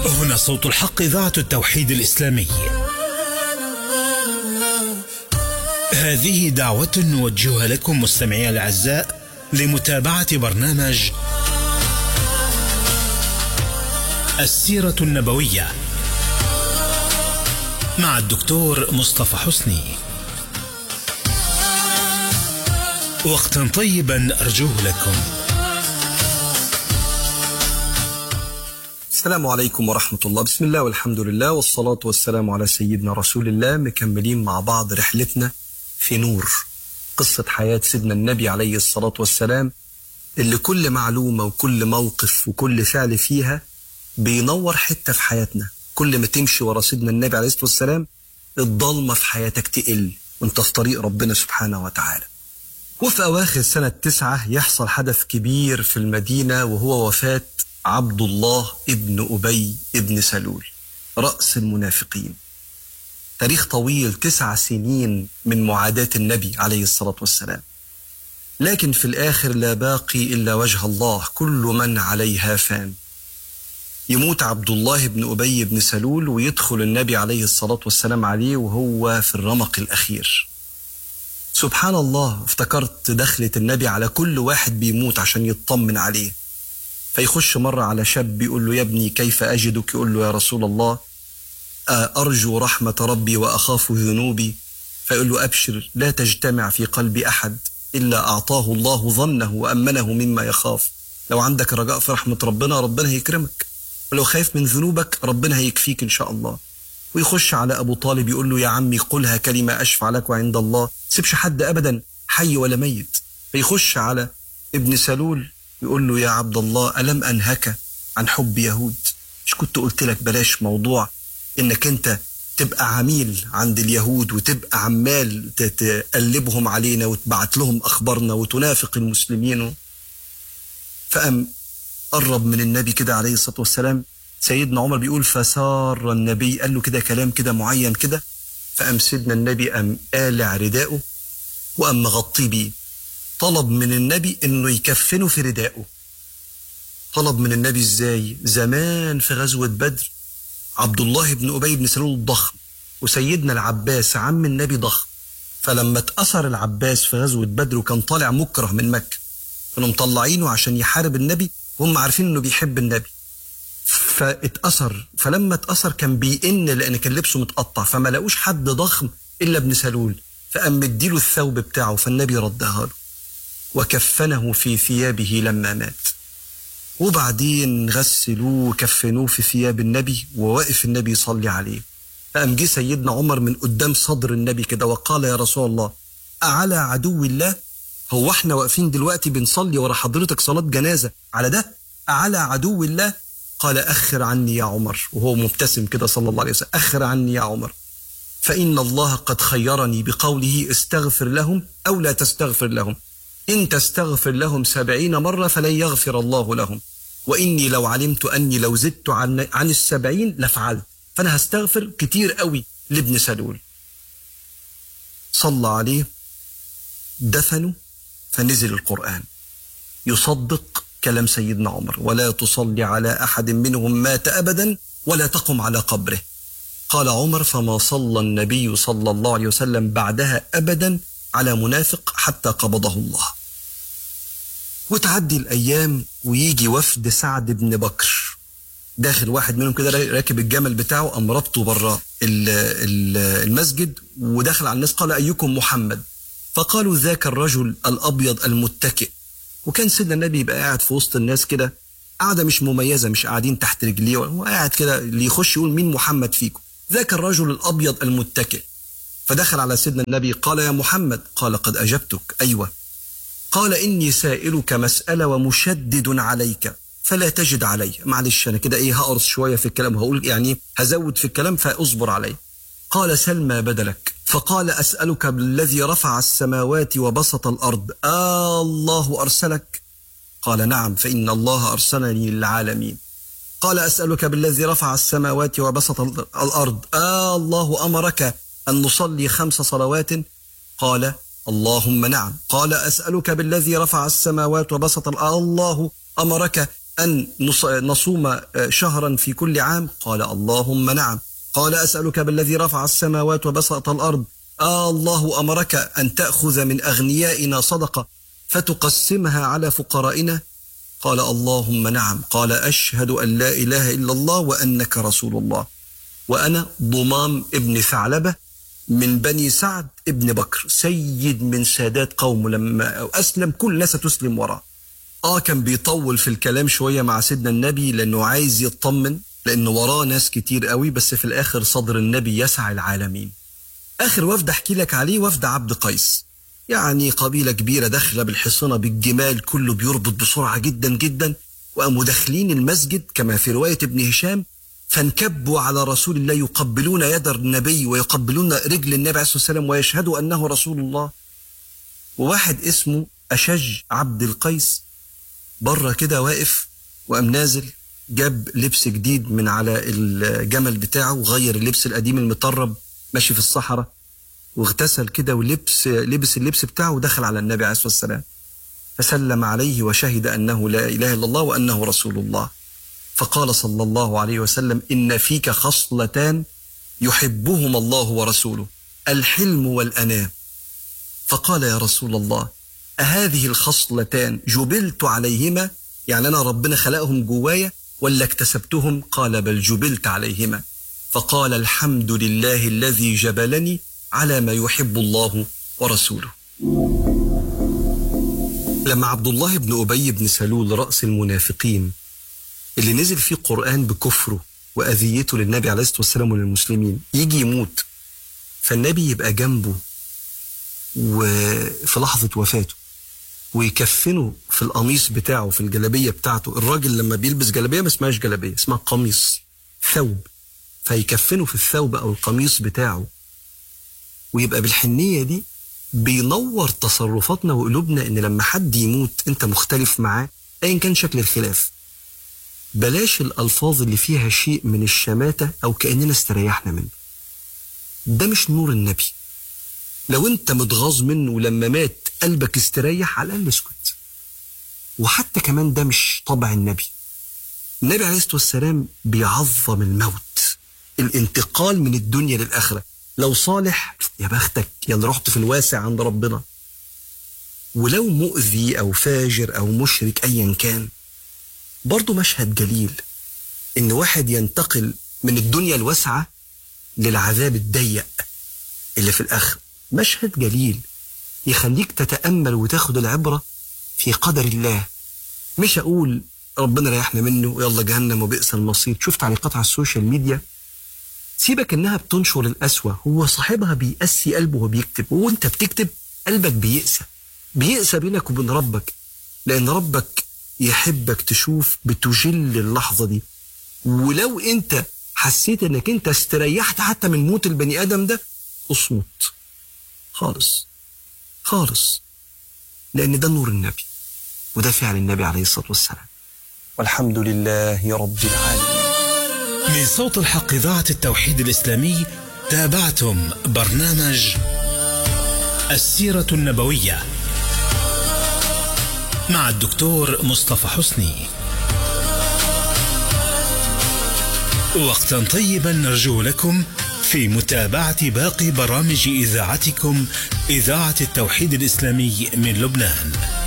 هنا صوت الحق إذاعة التوحيد الإسلامي هذه دعوة نوجهها لكم مستمعي الأعزاء لمتابعة برنامج السيرة النبوية مع الدكتور مصطفى حسني وقتا طيبا أرجوه لكم السلام عليكم ورحمة الله بسم الله والحمد لله والصلاة والسلام على سيدنا رسول الله مكملين مع بعض رحلتنا في نور قصة حياة سيدنا النبي عليه الصلاة والسلام اللي كل معلومة وكل موقف وكل فعل فيها بينور حتة في حياتنا كل ما تمشي ورا سيدنا النبي عليه الصلاة والسلام الضلمة في حياتك تقل وانت في طريق ربنا سبحانه وتعالى وفي أواخر سنة تسعة يحصل حدث كبير في المدينة وهو وفاة عبد الله ابن أبي ابن سلول رأس المنافقين تاريخ طويل تسع سنين من معاداة النبي عليه الصلاة والسلام لكن في الآخر لا باقي إلا وجه الله كل من عليها فان يموت عبد الله بن أبي بن سلول ويدخل النبي عليه الصلاة والسلام عليه وهو في الرمق الأخير سبحان الله افتكرت دخلة النبي على كل واحد بيموت عشان يطمن عليه فيخش مرة على شاب يقول له يا ابني كيف أجدك يقول له يا رسول الله أرجو رحمة ربي وأخاف ذنوبي فيقول له أبشر لا تجتمع في قلب أحد إلا أعطاه الله ظنه وأمنه مما يخاف لو عندك رجاء في رحمة ربنا ربنا هيكرمك ولو خايف من ذنوبك ربنا هيكفيك إن شاء الله ويخش على أبو طالب يقول له يا عمي قلها كلمة أشفع لك وعند الله سيبش حد أبدا حي ولا ميت فيخش على ابن سلول يقول له يا عبد الله ألم أنهك عن حب يهود مش كنت قلت لك بلاش موضوع إنك أنت تبقى عميل عند اليهود وتبقى عمال تقلبهم علينا وتبعت لهم أخبارنا وتنافق المسلمين فأم قرب من النبي كده عليه الصلاة والسلام سيدنا عمر بيقول فسار النبي قال له كده كلام كده معين كده فأم سيدنا النبي أم قالع رداءه وأم مغطيه بيه طلب من النبي انه يكفنه في ردائه طلب من النبي ازاي زمان في غزوة بدر عبد الله بن أبي بن سلول ضخم وسيدنا العباس عم النبي ضخم فلما اتأثر العباس في غزوة بدر وكان طالع مكره من مكة كانوا مطلعينه عشان يحارب النبي وهم عارفين انه بيحب النبي فاتأثر فلما اتأثر كان بيئن لأن كان لبسه متقطع فما لقوش حد ضخم إلا ابن سلول فقام مديله الثوب بتاعه فالنبي ردها له وكفنه في ثيابه لما مات وبعدين غسلوه وكفنوه في ثياب النبي وواقف النبي يصلي عليه فقام جه سيدنا عمر من قدام صدر النبي كده وقال يا رسول الله أعلى عدو الله هو احنا واقفين دلوقتي بنصلي ورا حضرتك صلاة جنازة على ده أعلى عدو الله قال أخر عني يا عمر وهو مبتسم كده صلى الله عليه وسلم أخر عني يا عمر فإن الله قد خيرني بقوله استغفر لهم أو لا تستغفر لهم إن تستغفر لهم سبعين مرة فلن يغفر الله لهم وإني لو علمت أني لو زدت عن, عن السبعين لفعلت فأنا هستغفر كتير قوي لابن سلول صلى عليه دفنوا فنزل القرآن يصدق كلام سيدنا عمر ولا تصلي على أحد منهم مات أبدا ولا تقم على قبره قال عمر فما صلى النبي صلى الله عليه وسلم بعدها أبدا على منافق حتى قبضه الله وتعدي الأيام ويجي وفد سعد بن بكر داخل واحد منهم كده راكب الجمل بتاعه قام ربطه بره المسجد ودخل على الناس قال أيكم محمد فقالوا ذاك الرجل الأبيض المتكئ وكان سيدنا النبي يبقى قاعد في وسط الناس كده قاعدة مش مميزة مش قاعدين تحت رجليه هو قاعد كده اللي يخش يقول مين محمد فيكم ذاك الرجل الأبيض المتكئ فدخل على سيدنا النبي قال يا محمد قال قد أجبتك أيوة قال إني سائلك مسألة ومشدد عليك فلا تجد علي معلش أنا كده إيه هقرص شوية في الكلام وهقول يعني هزود في الكلام فاصبر علي قال سل ما بدلك فقال أسألك بالذي رفع السماوات وبسط الأرض آه الله أرسلك قال نعم فإن الله أرسلني للعالمين قال أسألك بالذي رفع السماوات وبسط الأرض آه الله أمرك أن نصلي خمس صلوات قال اللهم نعم قال أسألك بالذي رفع السماوات وبسط الأرض الله أمرك أن نص- نصوم آه، شهرا في كل عام قال اللهم نعم قال أسألك بالذي رفع السماوات وبسط الأرض آه الله أمرك أن تأخذ من أغنيائنا صدقة فتقسمها على فقرائنا قال اللهم نعم قال أشهد أن لا إله إلا الله وأنك رسول الله وأنا ضمام ابن ثعلبة من بني سعد ابن بكر سيد من سادات قومه لما أسلم كل الناس تسلم وراه اه كان بيطول في الكلام شويه مع سيدنا النبي لانه عايز يطمن لانه وراه ناس كتير قوي بس في الاخر صدر النبي يسع العالمين اخر وفد احكي لك عليه وفد عبد قيس يعني قبيله كبيره داخله بالحصنه بالجمال كله بيربط بسرعه جدا جدا وقاموا داخلين المسجد كما في روايه ابن هشام فانكبوا على رسول الله يقبلون يد النبي ويقبلون رجل النبي عليه الصلاه والسلام ويشهدوا انه رسول الله وواحد اسمه اشج عبد القيس بره كده واقف وقام نازل جاب لبس جديد من على الجمل بتاعه وغير اللبس القديم المطرب ماشي في الصحراء واغتسل كده ولبس لبس اللبس بتاعه ودخل على النبي عليه الصلاه والسلام فسلم عليه وشهد انه لا اله الا الله وانه رسول الله فقال صلى الله عليه وسلم ان فيك خصلتان يحبهما الله ورسوله الحلم والانام فقال يا رسول الله أهذه الخصلتان جبلت عليهما يعني أنا ربنا خلقهم جوايا ولا اكتسبتهم قال بل جبلت عليهما فقال الحمد لله الذي جبلني على ما يحب الله ورسوله لما عبد الله بن أبي بن سلول رأس المنافقين اللي نزل فيه قرآن بكفره وأذيته للنبي عليه الصلاة والسلام وللمسلمين يجي يموت فالنبي يبقى جنبه وفي لحظة وفاته ويكفنه في القميص بتاعه في الجلابية بتاعته الراجل لما بيلبس جلابية ما اسمهاش جلابية اسمها قميص ثوب فيكفنه في الثوب أو القميص بتاعه ويبقى بالحنية دي بينور تصرفاتنا وقلوبنا ان لما حد يموت انت مختلف معاه ايا كان شكل الخلاف بلاش الالفاظ اللي فيها شيء من الشماتة او كأننا استريحنا منه ده مش نور النبي لو انت متغاظ منه ولما مات قلبك استريح على الاقل اسكت وحتى كمان ده مش طبع النبي النبي عليه الصلاه والسلام بيعظم الموت الانتقال من الدنيا للاخره لو صالح يا بختك يلا رحت في الواسع عند ربنا ولو مؤذي او فاجر او مشرك ايا كان برضه مشهد جليل ان واحد ينتقل من الدنيا الواسعه للعذاب الضيق اللي في الاخر مشهد جليل يخليك تتامل وتاخد العبره في قدر الله مش اقول ربنا ريحنا منه يلا جهنم وبئس المصير شفت تعليقات على السوشيال ميديا سيبك انها بتنشر القسوه هو صاحبها بيقسي قلبه وهو بيكتب وانت بتكتب قلبك بيقسى بيقسى بينك وبين ربك لان ربك يحبك تشوف بتجل اللحظه دي ولو انت حسيت انك انت استريحت حتى من موت البني ادم ده اصمت خالص خالص لان ده نور النبي وده فعل النبي عليه الصلاه والسلام والحمد لله رب العالمين من صوت الحق إذاعة التوحيد الإسلامي تابعتم برنامج السيرة النبوية مع الدكتور مصطفى حسني وقتا طيبا نرجو لكم في متابعة باقي برامج إذاعتكم إذاعة التوحيد الإسلامي من لبنان